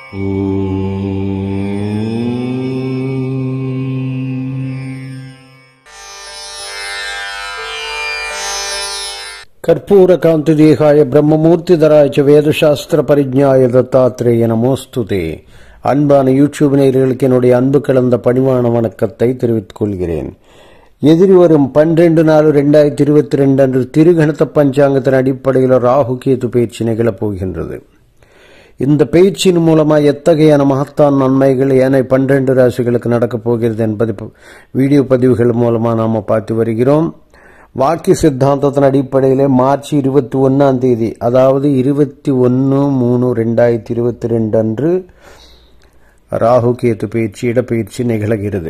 ಕರ್ಪೂರಕಾಂತಿದೇಹಾಯ பிரம்மமூர்த்திதராய ச வேதசாஸ்திர பரிஜ்ஞாய தத்தாத்திரேய நமோஸ்துதே அன்பான யூடியூப் நேயர்களுக்கு என்னுடைய அன்பு கலந்த பணிவான வணக்கத்தை தெரிவித்துக் கொள்கிறேன் எதிரி வரும் பன்னிரண்டு நாலு ரெண்டாயிரத்தி இருபத்தி ரெண்டு அன்று திருகணத்த பஞ்சாங்கத்தின் அடிப்படையில் ராகு கேது பயிற்சி நிகழப் போகின்றது இந்த பயிற்சியின் மூலமா எத்தகையான மகத்தான் நன்மைகள் ஏனைய பன்னிரண்டு ராசிகளுக்கு நடக்கப் போகிறது என்பது வீடியோ பதிவுகள் மூலமா நாம பார்த்து வருகிறோம் வாக்கிய சித்தாந்தத்தின் அடிப்படையில் மார்ச் இருபத்தி ஒன்னாம் தேதி அதாவது இருபத்தி ஒன்று மூணு ரெண்டாயிரத்தி இருபத்தி ரெண்டு அன்று ராகு கேத்து பயிற்சி இடப்பயிற்சி நிகழ்கிறது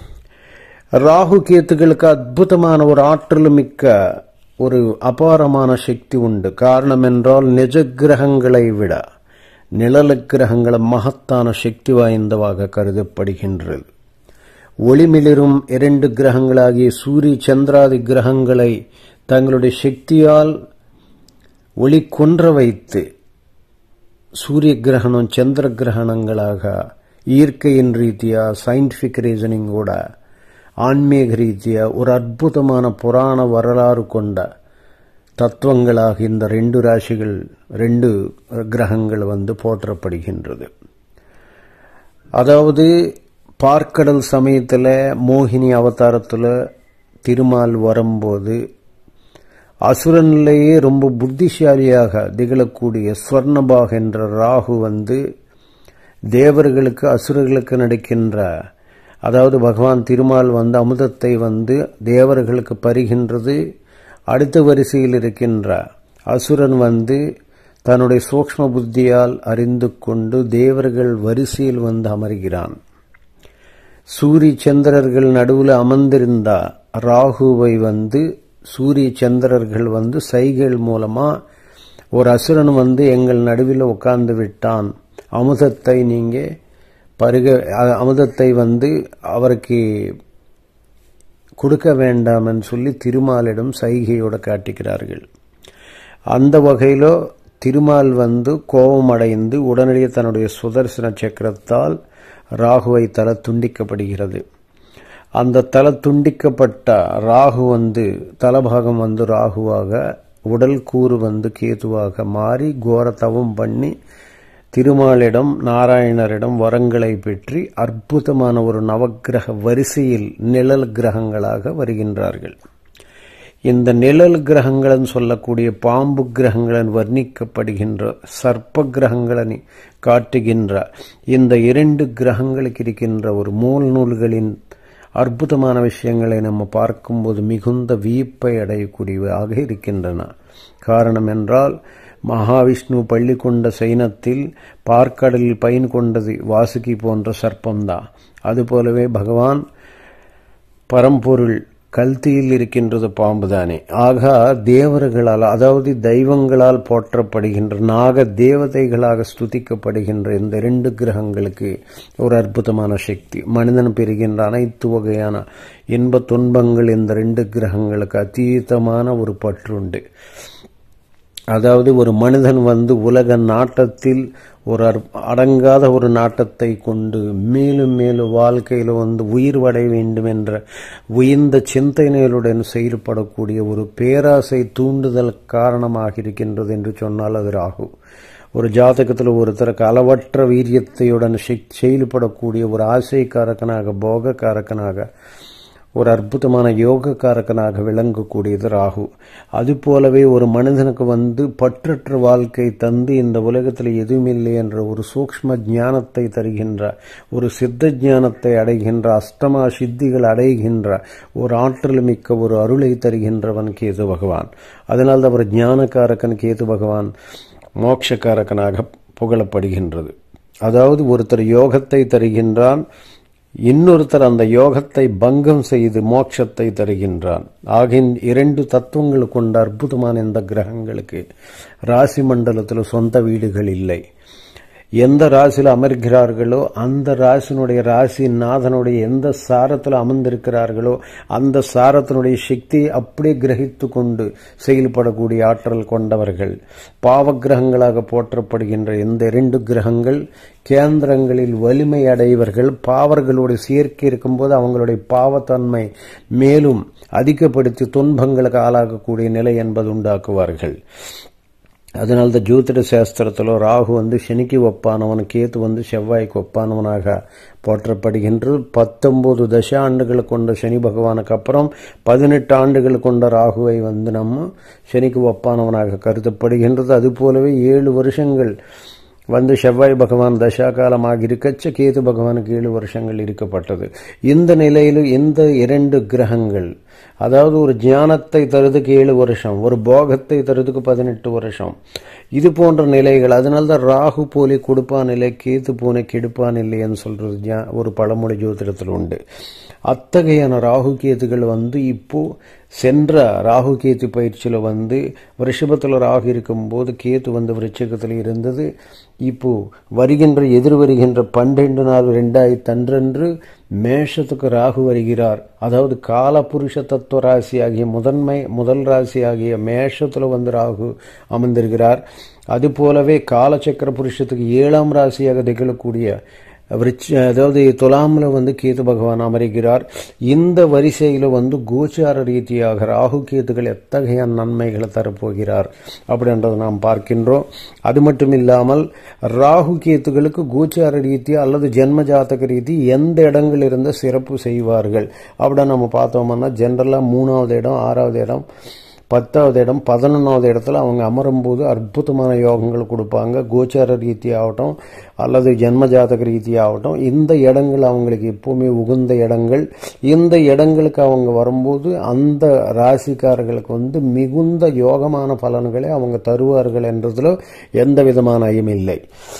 ராகு கேத்துகளுக்கு அற்புதமான ஒரு ஆற்றல் மிக்க ஒரு அபாரமான சக்தி உண்டு காரணம் என்றால் நிஜ கிரகங்களை விட நிழல கிரகங்கள் மகத்தான சக்தி வாய்ந்தவாக கருதப்படுகின்றது ஒளிமிளிரும் இரண்டு கிரகங்களாகிய சூரிய சந்திராதி கிரகங்களை தங்களுடைய சக்தியால் ஒளி கொன்ற வைத்து சூரிய கிரகணம் சந்திர கிரகணங்களாக இயற்கையின் ரீதியா சயின்டிபிக் ரீசனிங்கோட ஆன்மீக ரீதியா ஒரு அற்புதமான புராண வரலாறு கொண்ட தத்துவங்களாக இந்த ரெண்டு ராசிகள் ரெண்டு கிரகங்கள் வந்து போற்றப்படுகின்றது அதாவது பார்க்கடல் சமயத்தில் மோகினி அவதாரத்தில் திருமால் வரும்போது அசுரனிலேயே ரொம்ப புத்திசாலியாக திகழக்கூடிய ஸ்வர்ணபாக் என்ற ராகு வந்து தேவர்களுக்கு அசுரர்களுக்கு நடக்கின்ற அதாவது பகவான் திருமால் வந்து அமுதத்தை வந்து தேவர்களுக்கு பருகின்றது அடுத்த வரிசையில் இருக்கின்ற அசுரன் வந்து தன்னுடைய சூக்ம புத்தியால் அறிந்து கொண்டு தேவர்கள் வரிசையில் வந்து அமர்கிறான் சூரிய சந்திரர்கள் நடுவில் அமர்ந்திருந்த ராகுவை வந்து சூரிய சந்திரர்கள் வந்து சைகள் மூலமா ஒரு அசுரன் வந்து எங்கள் நடுவில் உட்கார்ந்து விட்டான் அமுதத்தை நீங்க பருக அமுதத்தை வந்து அவருக்கு கொடுக்க வேண்டாம்னு சொல்லி திருமாலிடம் சைகையோட காட்டுகிறார்கள் அந்த வகையிலோ திருமால் வந்து கோபமடைந்து உடனடியே தன்னுடைய சுதர்சன சக்கரத்தால் ராகுவை தலை துண்டிக்கப்படுகிறது அந்த தலை துண்டிக்கப்பட்ட ராகு வந்து தலபாகம் வந்து ராகுவாக உடல் கூறு வந்து கேதுவாக மாறி கோர தவம் பண்ணி திருமாலிடம் நாராயணரிடம் வரங்களை பெற்றி அற்புதமான ஒரு நவக்கிரக வரிசையில் நிழல் கிரகங்களாக வருகின்றார்கள் இந்த நிழல் கிரகங்களன் சொல்லக்கூடிய பாம்பு கிரகங்களன் வர்ணிக்கப்படுகின்ற சர்ப்ப கிரகங்களன் காட்டுகின்ற இந்த இரண்டு கிரகங்களுக்கு இருக்கின்ற ஒரு மூல் நூல்களின் அற்புதமான விஷயங்களை நம்ம பார்க்கும்போது மிகுந்த வியப்பை அடையக்கூடியவாக இருக்கின்றன காரணம் என்றால் மகாவிஷ்ணு பள்ளி கொண்ட சைனத்தில் பார்க்கடலில் பயன் கொண்டது வாசுகி போன்ற சர்ப்பம்தான் அதுபோலவே பகவான் பரம்பொருள் கல்தியில் இருக்கின்றது பாம்புதானே ஆக தேவர்களால் அதாவது தெய்வங்களால் போற்றப்படுகின்ற நாக தேவதைகளாக ஸ்துதிக்கப்படுகின்ற இந்த இரண்டு கிரகங்களுக்கு ஒரு அற்புதமான சக்தி மனிதன் பெறுகின்ற அனைத்து வகையான இன்ப துன்பங்கள் இந்த ரெண்டு கிரகங்களுக்கு அதீதமான ஒரு பற்றுண்டு அதாவது ஒரு மனிதன் வந்து உலக நாட்டத்தில் ஒரு அடங்காத ஒரு நாட்டத்தை கொண்டு மேலும் மேலும் வாழ்க்கையில் வந்து உயிர் வடைய வேண்டும் என்ற உயர்ந்த சிந்தனைகளுடன் செயல்படக்கூடிய ஒரு பேராசை தூண்டுதல் காரணமாக இருக்கின்றது என்று சொன்னால் அது ராகு ஒரு ஜாதகத்தில் ஒருத்தருக்கு அளவற்ற வீரியத்தையுடன் செயல்படக்கூடிய ஒரு ஆசைக்காரக்கனாக போகக்காரக்கனாக ஒரு அற்புதமான யோகக்காரக்கனாக விளங்கக்கூடியது ராகு அதுபோலவே ஒரு மனிதனுக்கு வந்து பற்றற்ற வாழ்க்கை தந்து இந்த உலகத்தில் எதுவுமில்லை என்ற ஒரு சூக்ம ஞானத்தை தருகின்ற ஒரு சித்த ஞானத்தை அடைகின்ற அஷ்டமா சித்திகள் அடைகின்ற ஒரு ஆற்றல் மிக்க ஒரு அருளை தருகின்றவன் கேது பகவான் அதனால் அவர் ஞானக்காரக்கன் கேது பகவான் மோட்சக்காரக்கனாக புகழப்படுகின்றது அதாவது ஒருத்தர் யோகத்தை தருகின்றான் இன்னொருத்தர் அந்த யோகத்தை பங்கம் செய்து மோட்சத்தை தருகின்றான் ஆகிய இரண்டு தத்துவங்கள் கொண்ட அற்புதமான இந்த கிரகங்களுக்கு ராசி மண்டலத்தில் சொந்த வீடுகள் இல்லை எந்த ராசியில் அமர்கிறார்களோ அந்த ராசினுடைய ராசி நாதனுடைய எந்த சாரத்தில் அமர்ந்திருக்கிறார்களோ அந்த சாரத்தினுடைய சக்தியை அப்படியே கிரகித்து கொண்டு செயல்படக்கூடிய ஆற்றல் கொண்டவர்கள் பாவ கிரகங்களாக போற்றப்படுகின்ற இந்த இரண்டு கிரகங்கள் கேந்திரங்களில் வலிமை அடைவர்கள் பாவர்களோடு சேர்க்கை இருக்கும்போது அவங்களுடைய பாவத்தன்மை மேலும் அதிகப்படுத்தி துன்பங்களுக்கு ஆளாகக்கூடிய நிலை என்பது உண்டாக்குவார்கள் அதனால தான் ஜோதிட சாஸ்திரத்தில் ராகு வந்து சனிக்கு ஒப்பானவன் கேத்து வந்து செவ்வாய்க்கு ஒப்பானவனாக போற்றப்படுகின்றது பத்தொன்பது தச ஆண்டுகள் கொண்ட சனி பகவானுக்கு அப்புறம் பதினெட்டு ஆண்டுகள் கொண்ட ராகுவை வந்து நம்ம சனிக்கு ஒப்பானவனாக கருதப்படுகின்றது அதுபோலவே ஏழு வருஷங்கள் வந்து செவ்வாய் பகவான் தசா காலமாக இருக்கச்ச கேது பகவானுக்கு ஏழு வருஷங்கள் இருக்கப்பட்டது இந்த நிலையில் இந்த இரண்டு கிரகங்கள் அதாவது ஒரு ஞானத்தை தருதுக்கு ஏழு வருஷம் ஒரு போகத்தை தருதுக்கு பதினெட்டு வருஷம் இது போன்ற நிலைகள் அதனால்தான் ராகு போலி கொடுப்பான் இல்லை கேத்து பூனை கெடுப்பான் இல்லைன்னு சொல்றது ஒரு பழமொழி ஜோதிடத்தில் உண்டு அத்தகையான ராகு கேத்துகள் வந்து இப்போ சென்ற ராகு கேத்து பயிற்சியில் வந்து ரிஷபத்தில் ராகு இருக்கும்போது கேத்து வந்து விருச்சகத்தில் இருந்தது இப்போ வருகின்ற எதிர் வருகின்ற பன்னிரண்டு நாள் ரெண்டாயிரத்தி அன்றன்று மேஷத்துக்கு ராகு வருகிறார் அதாவது கால புருஷ தத்துவ ராசி ஆகிய முதன்மை முதல் ராசி ஆகிய மேஷத்தில் வந்து ராகு அமர்ந்திருக்கிறார் அதுபோலவே காலச்சக்கர புருஷத்துக்கு ஏழாம் ராசியாக திகழக்கூடிய விருச்ச அதாவது துலாமில் வந்து கேது பகவான் அமருகிறார் இந்த வரிசையில் வந்து கோச்சார ரீதியாக ராகு கேதுகள் எத்தகைய நன்மைகளை தரப்போகிறார் அப்படின்றத நாம் பார்க்கின்றோம் அது மட்டும் இல்லாமல் ராகு கேத்துகளுக்கு கோச்சார ரீதி அல்லது ஜென்ம ஜாத்தக ரீதி எந்த இடங்கள் இருந்து சிறப்பு செய்வார்கள் அப்படின்னு நம்ம பார்த்தோம்னா ஜென்ரலாக மூணாவது இடம் ஆறாவது இடம் பத்தாவது இடம் பதினொன்றாவது இடத்துல அவங்க அமரும்போது அற்புதமான யோகங்கள் கொடுப்பாங்க கோச்சார ரீதியாகட்டும் அல்லது ஜென்ம ஜாதக ரீதியாகட்டும் இந்த இடங்கள் அவங்களுக்கு எப்பவுமே உகந்த இடங்கள் இந்த இடங்களுக்கு அவங்க வரும்போது அந்த ராசிக்காரர்களுக்கு வந்து மிகுந்த யோகமான பலன்களை அவங்க தருவார்கள் என்றதுல எந்த விதமான ஐயமில்லை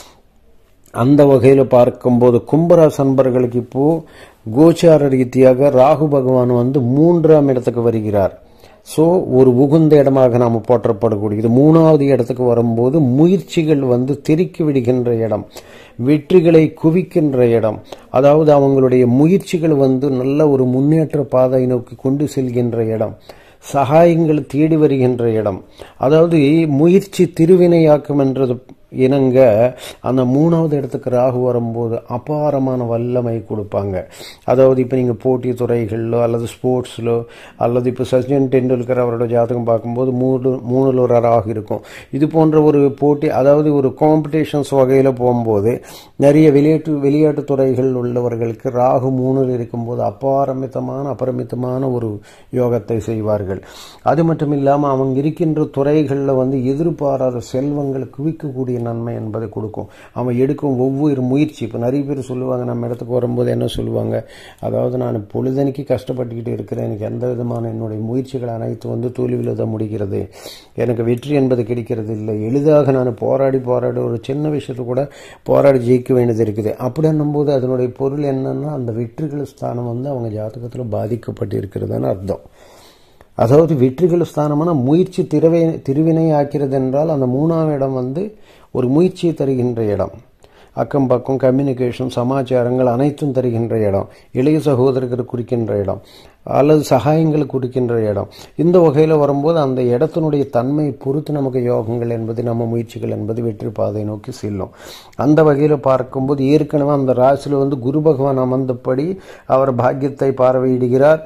அந்த வகையில் பார்க்கும்போது கும்பராசி அன்பர்களுக்கு இப்போ கோச்சார ரீதியாக ராகு பகவான் வந்து மூன்றாம் இடத்துக்கு வருகிறார் ஸோ ஒரு உகுந்த இடமாக நாம் போற்றப்படக்கூடியது மூணாவது இடத்துக்கு வரும்போது முயற்சிகள் வந்து தெறிக்கி விடுகின்ற இடம் வெற்றிகளை குவிக்கின்ற இடம் அதாவது அவங்களுடைய முயற்சிகள் வந்து நல்ல ஒரு முன்னேற்ற பாதை நோக்கி கொண்டு செல்கின்ற இடம் சகாயங்கள் தேடி வருகின்ற இடம் அதாவது முயற்சி திருவினையாக்கும் என்றது இனங்க அந்த மூணாவது இடத்துக்கு ராகு வரும்போது அபாரமான வல்லமை கொடுப்பாங்க அதாவது இப்போ நீங்கள் போட்டி துறைகளிலோ அல்லது ஸ்போர்ட்ஸிலோ அல்லது இப்போ சச்சின் டெண்டுல்கர் அவரோட ஜாதகம் பார்க்கும்போது மூணு மூணுல ஒரு ராகு இருக்கும் இது போன்ற ஒரு போட்டி அதாவது ஒரு காம்படிஷன்ஸ் வகையில் போகும்போது நிறைய விளையாட்டு விளையாட்டு துறைகள் உள்ளவர்களுக்கு ராகு மூணில் இருக்கும்போது அபாரமித்தமான அபரிமிதமான ஒரு யோகத்தை செய்வார்கள் அது மட்டும் இல்லாமல் அவங்க இருக்கின்ற துறைகளில் வந்து எதிர்பாராத செல்வங்கள் குவிக்கக்கூடிய நன்மை என்பதை கொடுக்கும் அவன் எடுக்கும் ஒவ்வொரு முயற்சி இப்போ நிறைய பேர் சொல்லுவாங்க நம்ம இடத்துக்கு வரும்போது என்ன சொல்லுவாங்க அதாவது நான் பொழுதனைக்கு கஷ்டப்பட்டுக்கிட்டு இருக்கிறேன் எனக்கு எந்த விதமான என்னுடைய முயற்சிகள் அனைத்து வந்து தோல்வியில் தான் முடிகிறது எனக்கு வெற்றி என்பது கிடைக்கிறது இல்லை எளிதாக நான் போராடி போராடி ஒரு சின்ன விஷயத்தை கூட போராடி ஜெயிக்க வேண்டியது இருக்குது அப்படின்னும் போது அதனுடைய பொருள் என்னன்னா அந்த வெற்றிகள் ஸ்தானம் வந்து அவங்க ஜாதகத்தில் பாதிக்கப்பட்டு இருக்கிறதுன்னு அர்த்தம் அதாவது வெற்றிகள் ஸ்தானமான முயற்சி திருவை திருவினை ஆக்கிறது என்றால் அந்த மூணாம் இடம் வந்து ஒரு முயற்சியை தருகின்ற இடம் அக்கம் பக்கம் கம்யூனிகேஷன் சமாச்சாரங்கள் அனைத்தும் தருகின்ற இடம் இளைய சகோதரர்கள் குறிக்கின்ற இடம் அல்லது சகாயங்கள் குறிக்கின்ற இடம் இந்த வகையில் வரும்போது அந்த இடத்தினுடைய தன்மை பொறுத்து நமக்கு யோகங்கள் என்பது நம்ம முயற்சிகள் என்பது வெற்றி பாதை நோக்கி செல்லும் அந்த வகையில் பார்க்கும்போது ஏற்கனவே அந்த ராசியில் வந்து குரு பகவான் அமர்ந்தபடி அவர் பாக்கியத்தை பார்வையிடுகிறார்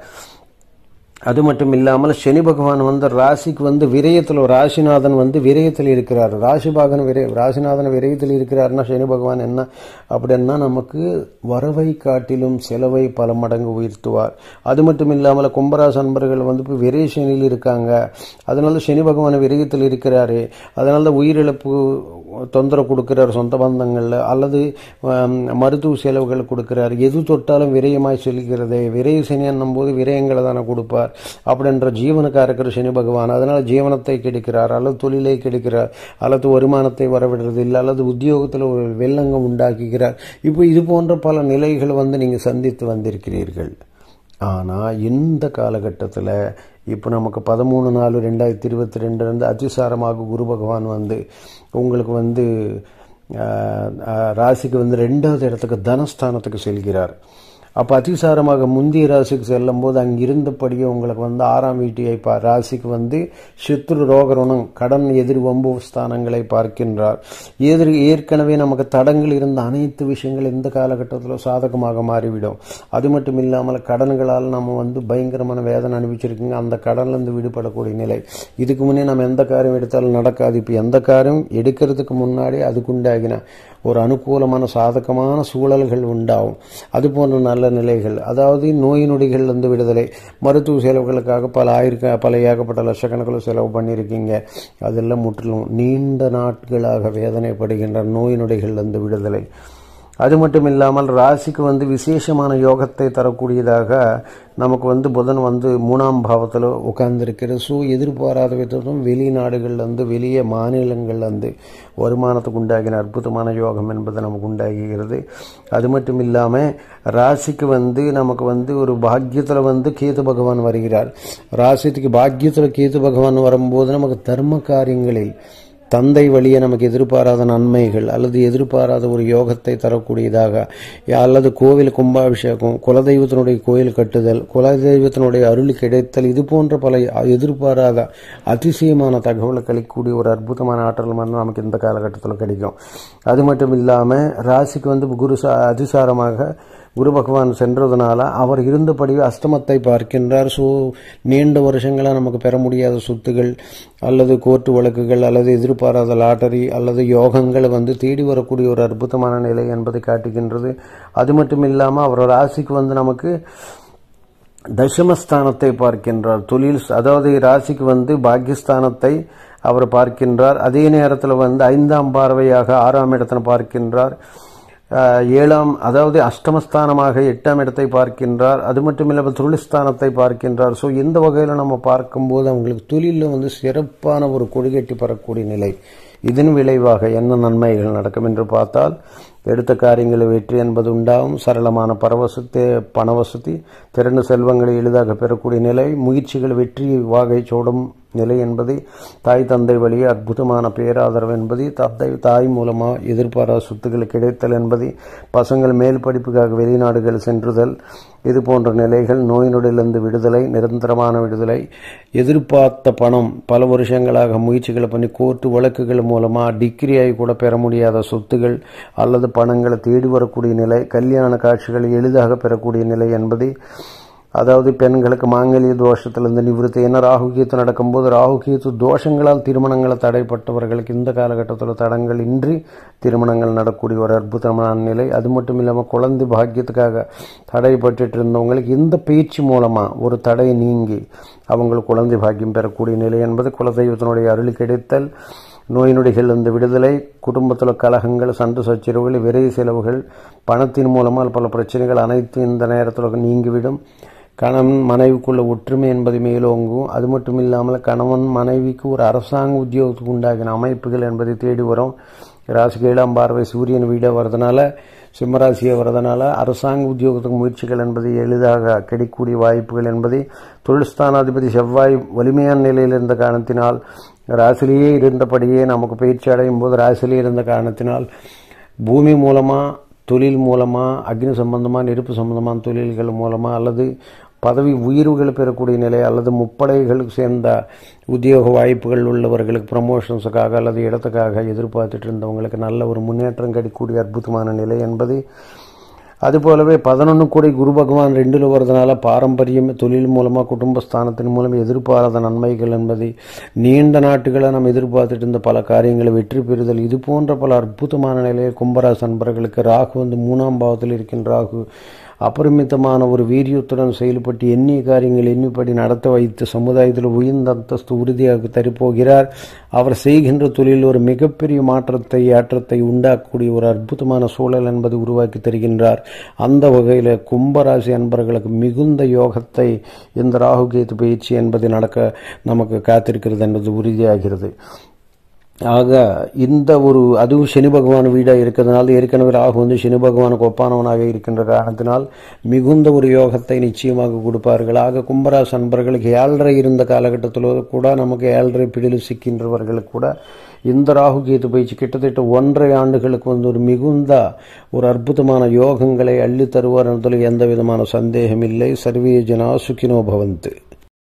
அது மட்டும் இல்லாமல் சனி பகவான் வந்து ராசிக்கு வந்து விரயத்தில் ராசிநாதன் வந்து விரயத்தில் இருக்கிறார் ராசிபாகன் விரய ராசிநாதன் விரயத்தில் இருக்கிறார்னா சனி பகவான் என்ன அப்படின்னா நமக்கு வரவை காட்டிலும் செலவை பல மடங்கு உயர்த்துவார் அது மட்டும் இல்லாமல் கும்பராசி அன்பர்கள் வந்து இப்போ விரய சனியில் இருக்காங்க அதனால சனி பகவான் விரயத்தில் இருக்கிறாரு அதனால தான் உயிரிழப்பு தொந்தரவு கொடுக்கிறார் சொந்த பந்தங்களில் அல்லது மருத்துவ செலவுகள் கொடுக்கிறார் எது தொட்டாலும் விரயமாய் செல்கிறது விரய சனி என்னும் போது விரயங்களை தானே கொடுப்பார் அப்படின்ற ஜீவனுக்காக இருக்கிற சனி பகவான் அதனால் ஜீவனத்தை கெடுக்கிறார் அல்லது தொழிலை கெடுக்கிறார் அல்லது வருமானத்தை வரவிடுறது இல்லை அல்லது உத்தியோகத்தில் ஒரு வெள்ளங்கம் உண்டாக்குகிறார் இப்போ இது போன்ற பல நிலைகள் வந்து நீங்கள் சந்தித்து வந்திருக்கிறீர்கள் ஆனால் இந்த காலகட்டத்தில் இப்போ நமக்கு பதிமூணு நாலு ரெண்டாயிரத்தி இருபத்தி ரெண்டுலேருந்து அதிசாரமாக குரு பகவான் வந்து உங்களுக்கு வந்து ஆஹ், ஆஹ், ராசிக்கு வந்து ரெண்டாவது இடத்துக்கு தனஸ்தானத்துக்கு செல்கிறார் அப்போ அதிசாரமாக முந்தைய ராசிக்கு செல்லும் போது அங்கே இருந்தபடியே உங்களுக்கு வந்து ஆறாம் வீட்டியை பா ராசிக்கு வந்து சித்ரு ரோகருணம் கடன் எதிர் வம்பு ஸ்தானங்களை பார்க்கின்றார் எதிர் ஏற்கனவே நமக்கு தடங்கள் இருந்த அனைத்து விஷயங்கள் இந்த காலகட்டத்தில் சாதகமாக மாறிவிடும் அது மட்டும் இல்லாமல் கடன்களால் நம்ம வந்து பயங்கரமான வேதனை அனுபவிச்சிருக்கீங்க அந்த கடன்லேருந்து விடுபடக்கூடிய நிலை இதுக்கு முன்னே நம்ம எந்த காரியம் எடுத்தாலும் நடக்காது இப்போ எந்த காரியம் எடுக்கிறதுக்கு முன்னாடி அதுக்குண்டாகின ஒரு அனுகூலமான சாதகமான சூழல்கள் உண்டாகும் அது போன்ற நல்ல நிலைகள் அதாவது நோய் நொடிகள்லேருந்து விடுதலை மருத்துவ செலவுகளுக்காக பல ஆயிரக்க பல ஏகப்பட்ட லட்சக்கணக்கில் செலவு பண்ணியிருக்கீங்க அதெல்லாம் முற்றிலும் நீண்ட நாட்களாக வேதனைப்படுகின்ற நோய் நொடிகள்லேருந்து விடுதலை அது மட்டும் இல்லாமல் ராசிக்கு வந்து விசேஷமான யோகத்தை தரக்கூடியதாக நமக்கு வந்து புதன் வந்து மூணாம் பாவத்தில் உட்கார்ந்துருக்கிறது ஸோ எதிர்பாராத விதத்தும் வெளிநாடுகள்லேருந்து வெளியே மாநிலங்கள்லேருந்து வருமானத்துக்கு உண்டாகின அற்புதமான யோகம் என்பது நமக்கு உண்டாகிறது அது மட்டும் இல்லாமல் ராசிக்கு வந்து நமக்கு வந்து ஒரு பாக்கியத்தில் வந்து கேது பகவான் வருகிறார் ராசிக்கு பாக்கியத்தில் கேது பகவான் வரும்போது நமக்கு தர்ம காரியங்களில் தந்தை வழியே நமக்கு எதிர்பாராத நன்மைகள் அல்லது எதிர்பாராத ஒரு யோகத்தை தரக்கூடியதாக அல்லது கோவில் கும்பாபிஷேகம் குலதெய்வத்தினுடைய கோயில் கட்டுதல் குலதெய்வத்தினுடைய அருள் கிடைத்தல் இது போன்ற பல எதிர்பாராத அதிசயமான தகவலை கழிக்கக்கூடிய ஒரு அற்புதமான ஆற்றல் வந்து நமக்கு இந்த காலகட்டத்தில் கிடைக்கும் அது மட்டும் இல்லாமல் ராசிக்கு வந்து குரு சா- அதிசாரமாக குரு பகவான் சென்றதுனால அவர் இருந்தபடியே அஸ்தமத்தை பார்க்கின்றார் ஸோ நீண்ட வருஷங்களாக நமக்கு பெற முடியாத சொத்துகள் அல்லது கோர்ட்டு வழக்குகள் அல்லது எதிர்பாராத லாட்டரி அல்லது யோகங்கள் வந்து தேடி வரக்கூடிய ஒரு அற்புதமான நிலை என்பதை காட்டுகின்றது அது மட்டும் இல்லாமல் அவர் ராசிக்கு வந்து நமக்கு தசமஸ்தானத்தை பார்க்கின்றார் தொழில் அதாவது ராசிக்கு வந்து பாக்கியஸ்தானத்தை அவர் பார்க்கின்றார் அதே நேரத்தில் வந்து ஐந்தாம் பார்வையாக ஆறாம் இடத்தை பார்க்கின்றார் அஹ், ஏழாம் அதாவது அஷ்டமஸ்தானமாக எட்டாம் இடத்தை பார்க்கின்றார் அது மட்டும் இல்லாமல் தொழில்ஸ்தானத்தை பார்க்கின்றார் ஸோ இந்த வகையில் நம்ம பார்க்கும்போது அவங்களுக்கு தொழிலில் வந்து சிறப்பான ஒரு கொடிகட்டி பெறக்கூடிய நிலை இதன் விளைவாக என்ன நன்மைகள் நடக்கும் என்று பார்த்தால் எடுத்த காரியங்களில் வெற்றி என்பது உண்டாகும் சரளமான பரவசத்தை பணவசதி திரண்டு செல்வங்களை எளிதாக பெறக்கூடிய நிலை முயற்சிகள் வெற்றி வாகை சூடும் நிலை என்பதை தாய் தந்தை வழியே அற்புதமான பேராதரவு என்பதை தந்தை தாய் மூலமாக எதிர்பாராத சொத்துக்கள் கிடைத்தல் என்பதை பசங்கள் மேல் படிப்புக்காக வெளிநாடுகள் சென்றுதல் இது போன்ற நிலைகள் நோய் நொடியிலிருந்து விடுதலை நிரந்தரமான விடுதலை எதிர்பார்த்த பணம் பல வருஷங்களாக முயற்சிகளை பண்ணி கோர்ட்டு வழக்குகள் மூலமாக டிகிரி ஆகி கூட பெற முடியாத சொத்துகள் அல்லது பணங்களை தேடி வரக்கூடிய நிலை கல்யாண காட்சிகளை எளிதாக பெறக்கூடிய நிலை என்பதை அதாவது பெண்களுக்கு மாங்கல்ய தோஷத்திலிருந்து நிவிருத்தி ஏன்னா ராகுகீத்து நடக்கும்போது ராகுகீத்து தோஷங்களால் திருமணங்களை தடைப்பட்டவர்களுக்கு இந்த காலகட்டத்தில் தடங்கள் இன்றி திருமணங்கள் நடக்கூடிய ஒரு அற்புதமான நிலை அது மட்டும் இல்லாமல் குழந்தை பாக்கியத்துக்காக தடைப்பட்டுட்டு இருந்தவங்களுக்கு இந்த பேச்சு மூலமாக ஒரு தடை நீங்கி அவங்களுக்கு குழந்தை பாக்கியம் பெறக்கூடிய நிலை என்பது குலதெய்வத்தினுடைய அருள் கிடைத்தல் நோய் நொடிகளிலிருந்து விடுதலை குடும்பத்தில் கலகங்கள் சண்டை சச்சரவுகள் விரை செலவுகள் பணத்தின் மூலமாக பல பிரச்சனைகள் அனைத்தும் இந்த நேரத்தில் நீங்கிவிடும் கணவன் மனைவிக்குள்ள ஒற்றுமை என்பது மேலோங்கும் அது மட்டும் இல்லாமல் கணவன் மனைவிக்கு ஒரு அரசாங்க உத்தியோகத்துக்கு உண்டாகின அமைப்புகள் என்பதை தேடி வரும் ராசிக்கு ஏழாம் பார்வை சூரியன் வீட வரதுனால சிம்மராசியை வரதுனால அரசாங்க உத்தியோகத்துக்கு முயற்சிகள் என்பது எளிதாக கிடைக்கக்கூடிய வாய்ப்புகள் என்பதை தொழில்ஸ்தானாதிபதி செவ்வாய் வலிமையான நிலையில் இருந்த காரணத்தினால் ராசிலேயே இருந்தபடியே நமக்கு பயிற்சி அடையும் போது ராசிலேயே இருந்த காரணத்தினால் பூமி மூலமாக தொழில் மூலமாக அக்னி சம்பந்தமாக நெருப்பு சம்பந்தமான தொழில்கள் மூலமாக அல்லது பதவி உயர்வுகள் பெறக்கூடிய நிலை அல்லது முப்படைகளுக்கு சேர்ந்த உத்தியோக வாய்ப்புகள் உள்ளவர்களுக்கு ப்ரமோஷன்ஸுக்காக அல்லது இடத்துக்காக எதிர்பார்த்துட்டு இருந்தவங்களுக்கு நல்ல ஒரு முன்னேற்றம் கிடைக்கக்கூடிய அற்புதமான நிலை என்பது அதுபோலவே பதினொன்று கோடி குரு பகவான் ரெண்டில் வரதுனால பாரம்பரியம் தொழில் மூலமாக குடும்பஸ்தானத்தின் மூலம் எதிர்பாராத நன்மைகள் என்பதை நீண்ட நாட்டுகளை நம்ம எதிர்பார்த்துட்டு இருந்த பல காரியங்களை வெற்றி பெறுதல் இது போன்ற பல அற்புதமான நிலையில் கும்பராசி நண்பர்களுக்கு ராகு வந்து மூணாம் பாவத்தில் இருக்கின்ற ராகு அபரிமிதமான ஒரு வீரியத்துடன் செயல்பட்டு எண்ணிய காரியங்கள் எண்ணிப்படி நடத்த வைத்து சமுதாயத்தில் உயர்ந்த அந்தஸ்து உறுதியாக தரப்போகிறார் அவர் செய்கின்ற தொழில் ஒரு மிகப்பெரிய மாற்றத்தை ஏற்றத்தை உண்டாக்கக்கூடிய ஒரு அற்புதமான சூழல் என்பது உருவாக்கி தருகின்றார் அந்த வகையில் கும்பராசி அன்பர்களுக்கு மிகுந்த யோகத்தை இந்த ராகுகேது பயிற்சி என்பது நடக்க நமக்கு காத்திருக்கிறது என்பது உறுதியாகிறது ஆக இந்த ஒரு அதுவும் சனி பகவான் வீடாக இருக்கிறதுனால ஏற்கனவே ராகு வந்து சனி பகவானுக்கு ஒப்பானவனாக இருக்கின்ற காரணத்தினால் மிகுந்த ஒரு யோகத்தை நிச்சயமாக கொடுப்பார்கள் ஆக கும்பராசி அன்பர்களுக்கு ஏழரை இருந்த காலகட்டத்தில் கூட நமக்கு ஏழரை பிடியில் சிக்கின்றவர்களுக்கு கூட இந்த ராகு கேது பயிற்சி கிட்டத்தட்ட ஒன்றரை ஆண்டுகளுக்கு வந்து ஒரு மிகுந்த ஒரு அற்புதமான யோகங்களை அள்ளி தருவார் என்பதில் எந்த விதமான சந்தேகம் இல்லை சர்வே ஜனா சுகினோ பவந்து